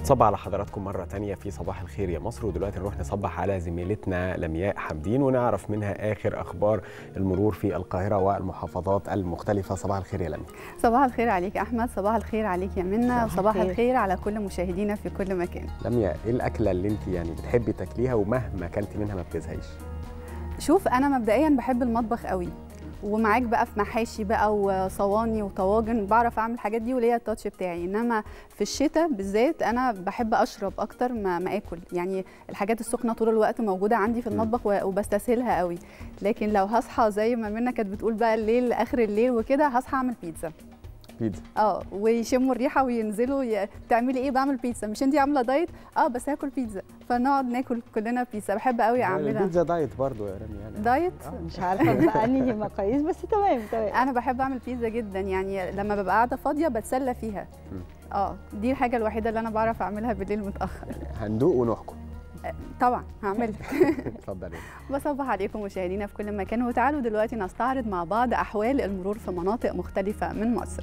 بنصبح على حضراتكم مرة تانية في صباح الخير يا مصر ودلوقتي نروح نصبح على زميلتنا لمياء حمدين ونعرف منها آخر أخبار المرور في القاهرة والمحافظات المختلفة صباح الخير يا لمياء صباح الخير عليك يا احمد صباح الخير عليك يا منى وصباح الخير. الخير على كل مشاهدينا في كل مكان لمياء إيه الأكلة اللي أنت يعني بتحبي تاكليها ومهما أكلتي منها ما بتزهقيش شوف انا مبدئيا بحب المطبخ قوي ومعاك بقى في محاشي بقى وصواني وطواجن بعرف اعمل الحاجات دي وليا التاتش بتاعي انما في الشتاء بالذات انا بحب اشرب اكتر ما, ما اكل يعني الحاجات السخنه طول الوقت موجوده عندي في المطبخ وبستسهلها قوي لكن لو هصحى زي ما منى كانت بتقول بقى الليل اخر الليل وكده هصحى اعمل بيتزا بيتزا اه ويشموا الريحه وينزلوا ي... تعملي ايه بعمل بيتزا مش انت عامله دايت اه بس هاكل بيتزا فنقعد ناكل كلنا بيتزا بحب قوي اعملها البيتزا دايت برضو يا رامي يعني دايت مش عارفه بأنهي مقاييس بس تمام تمام انا بحب اعمل بيتزا جدا يعني لما ببقى قاعده فاضيه بتسلى فيها اه دي الحاجه الوحيده اللي انا بعرف اعملها بالليل متاخر هندوق ونحكم طبعا هعملها اتفضلي بصبح عليكم مشاهدينا في كل مكان وتعالوا دلوقتي نستعرض مع بعض احوال المرور في مناطق مختلفه من مصر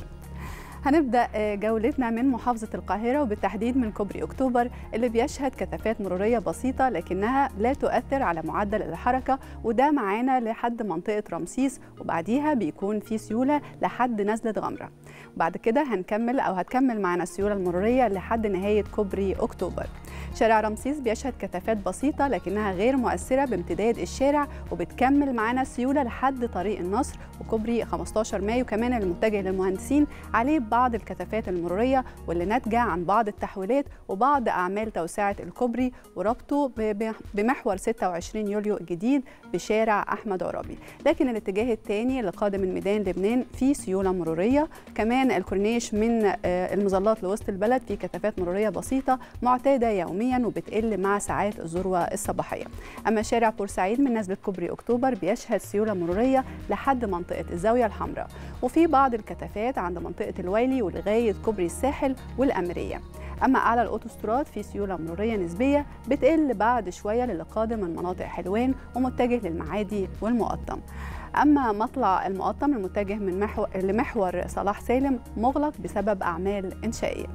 هنبدا جولتنا من محافظه القاهره وبالتحديد من كوبري اكتوبر اللي بيشهد كثافات مروريه بسيطه لكنها لا تؤثر على معدل الحركه وده معانا لحد منطقه رمسيس وبعديها بيكون في سيوله لحد نزله غمره وبعد كده هنكمل او هتكمل معانا السيوله المروريه لحد نهايه كوبري اكتوبر شارع رمسيس بيشهد كثافات بسيطه لكنها غير مؤثره بامتداد الشارع وبتكمل معانا السيوله لحد طريق النصر وكوبري 15 مايو كمان المتجه للمهندسين عليه بعض الكثافات المروريه واللي ناتجه عن بعض التحويلات وبعض اعمال توسعه الكوبري وربطه بمحور 26 يوليو الجديد بشارع احمد عرابي لكن الاتجاه الثاني اللي قادم من ميدان لبنان فيه سيوله مروريه كمان الكورنيش من المظلات لوسط البلد فيه كثافات مروريه بسيطه معتاده يوميا يوميا وبتقل مع ساعات الذروه الصباحيه. اما شارع بورسعيد من نزله كوبري اكتوبر بيشهد سيوله مروريه لحد منطقه الزاويه الحمراء وفي بعض الكثافات عند منطقه الويلي ولغايه كوبري الساحل والاميريه. اما اعلى الاوتوستراد في سيوله مروريه نسبيه بتقل بعد شويه للي قادم من مناطق حلوان ومتجه للمعادي والمقطم. اما مطلع المقطم المتجه من محور لمحور صلاح سالم مغلق بسبب اعمال انشائيه.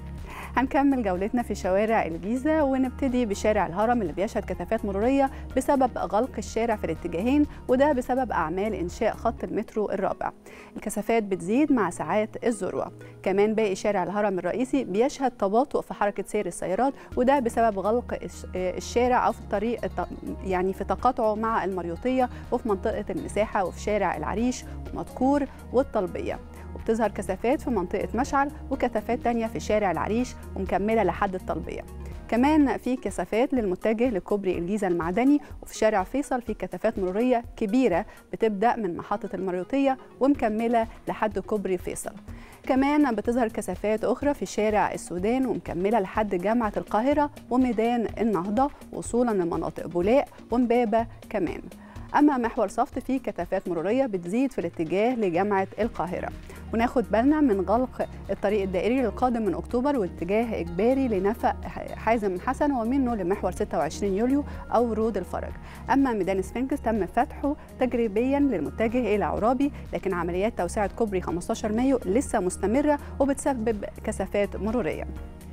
هنكمل جولتنا في شوارع الجيزة ونبتدي بشارع الهرم اللي بيشهد كثافات مرورية بسبب غلق الشارع في الاتجاهين وده بسبب أعمال إنشاء خط المترو الرابع الكثافات بتزيد مع ساعات الذروة كمان باقي شارع الهرم الرئيسي بيشهد تباطؤ في حركة سير السيارات وده بسبب غلق الشارع أو في الطريق يعني في تقاطعه مع المريوطية وفي منطقة المساحة وفي شارع العريش ومدكور والطلبية وبتظهر كثافات في منطقة مشعل وكثافات تانية في شارع العريش ومكملة لحد الطلبية كمان في كثافات للمتجه لكوبري الجيزة المعدني وفي شارع فيصل في كثافات مرورية كبيرة بتبدأ من محطة المريوطية ومكملة لحد كوبري فيصل كمان بتظهر كثافات أخرى في شارع السودان ومكملة لحد جامعة القاهرة وميدان النهضة وصولا لمناطق بولاق ومبابة كمان أما محور صفت فيه كثافات مرورية بتزيد في الاتجاه لجامعة القاهرة وناخد بالنا من غلق الطريق الدائري للقادم من أكتوبر واتجاه إجباري لنفق حازم حسن ومنه لمحور 26 يوليو أو رود الفرج أما ميدان سفنكس تم فتحه تجريبيا للمتجه إلى عرابي لكن عمليات توسعة كوبري 15 مايو لسه مستمرة وبتسبب كثافات مرورية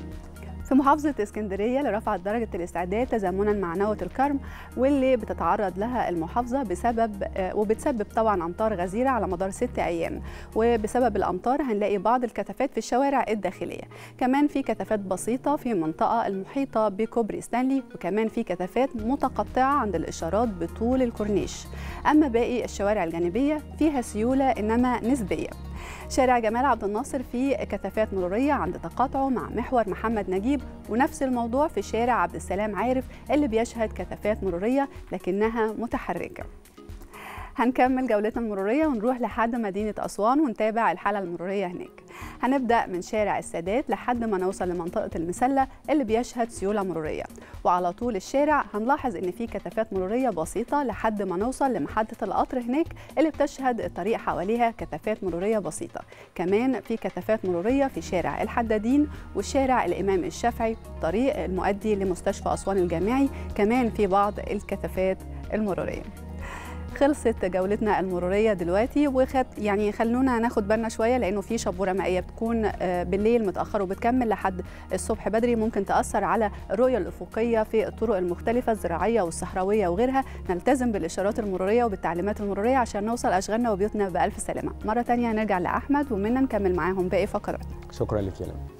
في محافظة اسكندرية اللي رفعت درجة الاستعداد تزامنا مع نوة الكرم واللي بتتعرض لها المحافظة بسبب وبتسبب طبعا أمطار غزيرة على مدار ست أيام وبسبب الأمطار هنلاقي بعض الكثافات في الشوارع الداخلية كمان في كثافات بسيطة في المنطقة المحيطة بكوبري ستانلي وكمان في كثافات متقطعة عند الإشارات بطول الكورنيش أما باقي الشوارع الجانبية فيها سيولة إنما نسبية شارع جمال عبد الناصر فيه كثافات مرورية عند تقاطعه مع محور محمد نجيب ونفس الموضوع في شارع عبد السلام عارف اللي بيشهد كثافات مرورية لكنها متحركة هنكمل جولتنا المرورية ونروح لحد مدينة أسوان ونتابع الحالة المرورية هناك هنبدأ من شارع السادات لحد ما نوصل لمنطقة المسلة اللي بيشهد سيولة مرورية وعلى طول الشارع هنلاحظ إن في كثافات مرورية بسيطة لحد ما نوصل لمحطة القطر هناك اللي بتشهد الطريق حواليها كثافات مرورية بسيطة كمان في كثافات مرورية في شارع الحدادين والشارع الإمام الشافعي الطريق المؤدي لمستشفى أسوان الجامعي كمان في بعض الكثافات المرورية خلصت جولتنا المروريه دلوقتي وخد يعني خلونا ناخد بالنا شويه لانه في شبوره مائيه بتكون بالليل متاخر وبتكمل لحد الصبح بدري ممكن تاثر على الرؤيه الافقيه في الطرق المختلفه الزراعيه والصحراويه وغيرها نلتزم بالاشارات المروريه وبالتعليمات المروريه عشان نوصل اشغالنا وبيوتنا بالف سلامه مره ثانيه هنرجع لاحمد ومنا نكمل معاهم باقي فقرات شكرا لك يا لمى